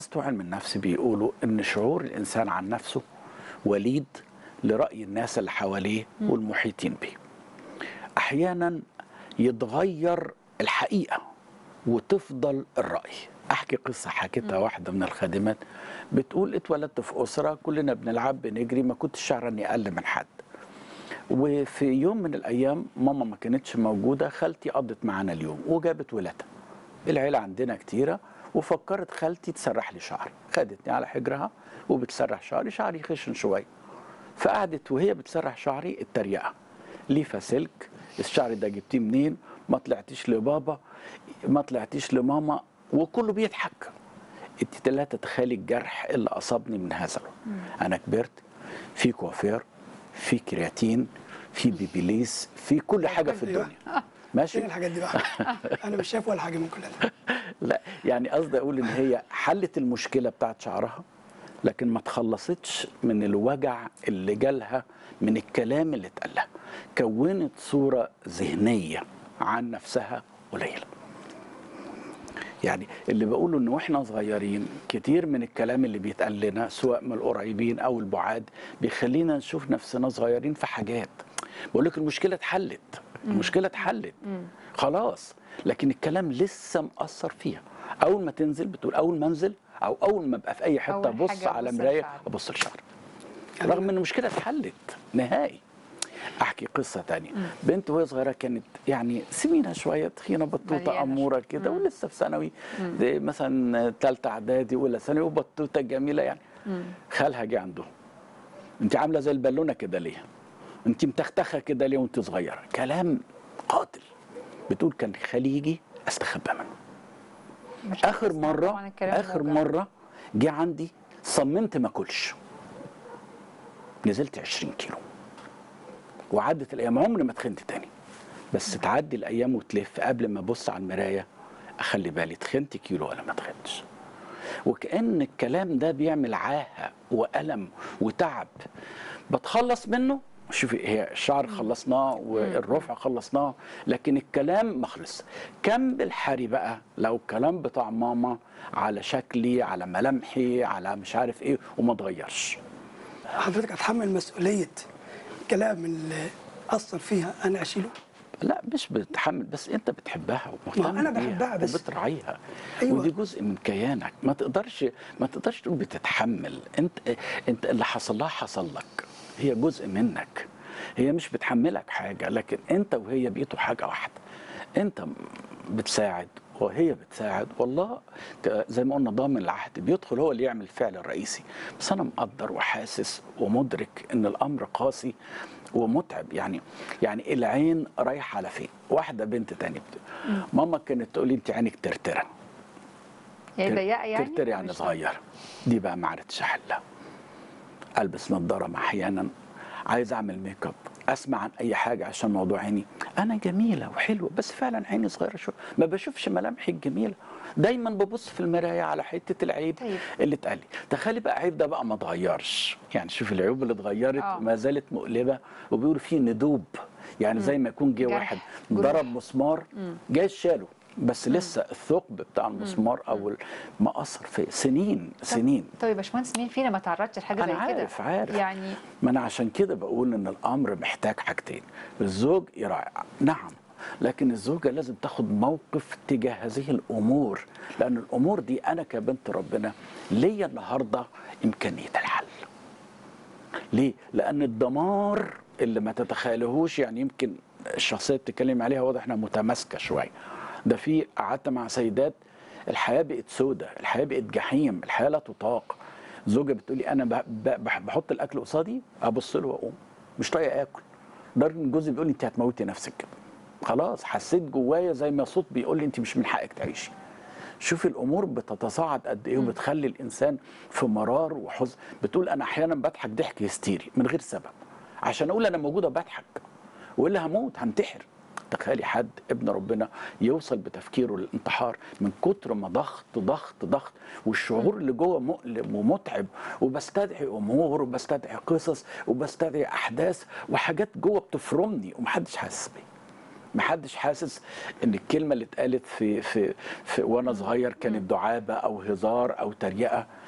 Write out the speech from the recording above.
بتوع علم النفس بيقولوا ان شعور الانسان عن نفسه وليد لراي الناس اللي حواليه والمحيطين به احيانا يتغير الحقيقه وتفضل الراي احكي قصه حكيتها واحده من الخادمات بتقول اتولدت في اسره كلنا بنلعب بنجري ما كنتش شعر اني اقل من حد وفي يوم من الايام ماما ما كانتش موجوده خالتي قضت معانا اليوم وجابت ولادها العيله عندنا كتيره وفكرت خالتي تسرح لي شعري خدتني على حجرها وبتسرح شعري شعري خشن شويه فقعدت وهي بتسرح شعري التريقه ليفه سلك الشعر ده جبتيه منين ما طلعتيش لبابا ما طلعتيش لماما وكله بيضحك انت لا تتخيلي الجرح اللي اصابني من هذا انا كبرت في كوافير في كرياتين في بيبيليس في كل حاجه في أيوة. الدنيا ماشي فين الحاجات دي بقى انا مش شايف ولا حاجه من كل ده لا يعني قصدي اقول ان هي حلت المشكله بتاعت شعرها لكن ما تخلصتش من الوجع اللي جالها من الكلام اللي اتقال لها كونت صوره ذهنيه عن نفسها قليله يعني اللي بقوله ان واحنا صغيرين كتير من الكلام اللي بيتقال لنا سواء من القريبين او البعاد بيخلينا نشوف نفسنا صغيرين في حاجات بقول لك المشكله اتحلت المشكله اتحلت خلاص لكن الكلام لسه مأثر فيها اول ما تنزل بتقول اول ما انزل او اول ما ابقى في اي حته أول ابص حاجة على أبص مرايه لشعري. ابص لشعري رغم ان المشكله اتحلت نهائي احكي قصه تانية بنت وهي صغيره كانت يعني سمينه شويه تخينه بطوطه مليانة اموره كده ولسه في ثانوي زي مثلا ثالثه اعدادي ولا ثانوي وبطوطه جميله يعني خالها جه عنده انت عامله زي البالونه كده ليه انت متختخه كده ليه وانت صغيره كلام قاتل بتقول كان خليجي استخبى منه مش اخر هتسمع مره طبعاً الكلام اخر ده. مره جه عندي صممت ما اكلش نزلت 20 كيلو وعدت الايام عمري ما تخنت تاني بس تعدي الايام وتلف قبل ما ابص على المرايه اخلي بالي تخنت كيلو ولا ما تخنتش وكأن الكلام ده بيعمل عاهة وألم وتعب بتخلص منه شوفي هي الشعر خلصناه والرفع خلصناه لكن الكلام ما خلص كم بالحري بقى لو الكلام بتاع ماما على شكلي على ملامحي على مش عارف ايه وما اتغيرش حضرتك هتحمل مسؤوليه الكلام اللي اثر فيها انا اشيله لا مش بتحمل بس انت بتحبها ومهتم ما أنا بيها بحبها بس. وبتراعيها أيوة. ودي جزء من كيانك ما تقدرش ما تقدرش تقول بتتحمل انت انت اللي حصل لها حصل لك هي جزء منك هي مش بتحملك حاجه لكن انت وهي بقيتوا حاجه واحده انت بتساعد وهي بتساعد والله ك- زي ما قلنا ضامن العهد بيدخل هو اللي يعمل الفعل الرئيسي بس انا مقدر وحاسس ومدرك ان الامر قاسي ومتعب يعني يعني العين رايحه على فين واحده بنت تانية بت... ماما كانت تقول لي انت عينك ترتره هي ضيقه يعني ترتر يعني مش- صغير دي بقى ما عرفتش احلها البس نظاره احيانا عايز اعمل ميك اب اسمع عن اي حاجه عشان موضوع عيني انا جميله وحلوه بس فعلا عيني صغيره شويه ما بشوفش ملامحي الجميله دايما ببص في المرايه على حته العيب طيب. اللي اتقال لي تخيلي بقى عيب ده بقى ما اتغيرش يعني شوف العيوب اللي اتغيرت آه. ما زالت مقلبه وبيقولوا فيه ندوب يعني زي ما يكون جه جرح. واحد جروح. ضرب مسمار جاي شاله بس لسه الثقب بتاع المسمار او ما اثر فيه سنين سنين طب يا باشمهندس مين فينا ما تعرضش لحاجه انا زي كده عارف عارف يعني ما انا عشان كده بقول ان الامر محتاج حاجتين الزوج يراعي نعم لكن الزوجه لازم تاخد موقف تجاه هذه الامور لان الامور دي انا كبنت ربنا ليا النهارده امكانيه الحل ليه؟ لأن الدمار اللي ما تتخيلهوش يعني يمكن الشخصية اللي بتتكلم عليها واضح انها متماسكة شوية. ده في قعدت مع سيدات الحياة بقت سودة، الحياة بقت جحيم، الحياة لا تطاق. زوجة بتقول لي أنا ب- ب- بح- بحط الأكل قصادي أبص له وأقوم مش طايق آكل. لدرجة إن جوزي بيقول لي أنت هتموتي نفسك كده. خلاص حسيت جوايا زي ما صوت بيقول لي أنت مش من حقك تعيشي. شوفي الامور بتتصاعد قد ايه وبتخلي الانسان في مرار وحزن بتقول انا احيانا بضحك ضحك هستيري من غير سبب عشان اقول انا موجوده بضحك والا هموت هنتحر تخيلي حد ابن ربنا يوصل بتفكيره للانتحار من كتر ما ضغط ضغط ضغط والشعور اللي جوه مؤلم ومتعب وبستدعي امور وبستدعي قصص وبستدعي احداث وحاجات جوه بتفرمني ومحدش حاسس بيا محدش حاسس ان الكلمه اللي اتقالت في في, في وانا صغير كانت دعابه او هزار او تريقه